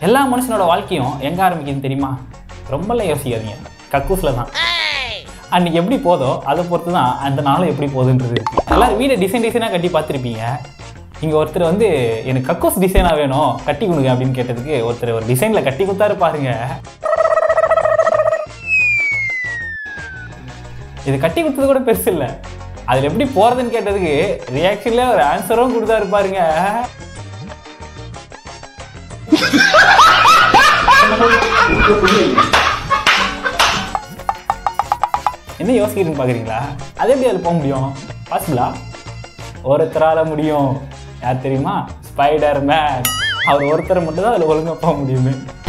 எல்லா மனுஷனோட வாழ்க்கையும் எங்கே ஆரம்பிக்குதுன்னு தெரியுமா ரொம்பலாம் யோசிக்காதீங்க கக்கூஸில் தான் அன்னைக்கு எப்படி போதோ அதை பொறுத்து தான் அந்த நாளும் எப்படி போகுதுன்றது இருக்கு எல்லாரும் வீடை டிசைன் டிசைனாக கட்டி பார்த்துருப்பீங்க இங்கே ஒருத்தர் வந்து எனக்கு கக்கூஸ் டிசைனாக வேணும் கட்டி கொடுங்க அப்படின்னு கேட்டதுக்கு ஒருத்தர் ஒரு டிசைனில் கட்டி கொடுத்தாரு பாருங்க இது கட்டி கொடுத்தது கூட பெருசு இல்லை அதில் எப்படி போகிறதுன்னு கேட்டதுக்கு ரியாக்ஷன்ல ஒரு ஆன்சரும் கொடுத்தாரு பாருங்க என்ன யோசிக்கிறீங்க பார்க்குறீங்களா அது எப்படி அதில் போக முடியும் பாசிபிளா ஒருத்தரால் முடியும் யார் தெரியுமா ஸ்பைடர் மேன் அவர் ஒருத்தரை மட்டும் தான் அதில் ஒழுங்காக போக முடியுமே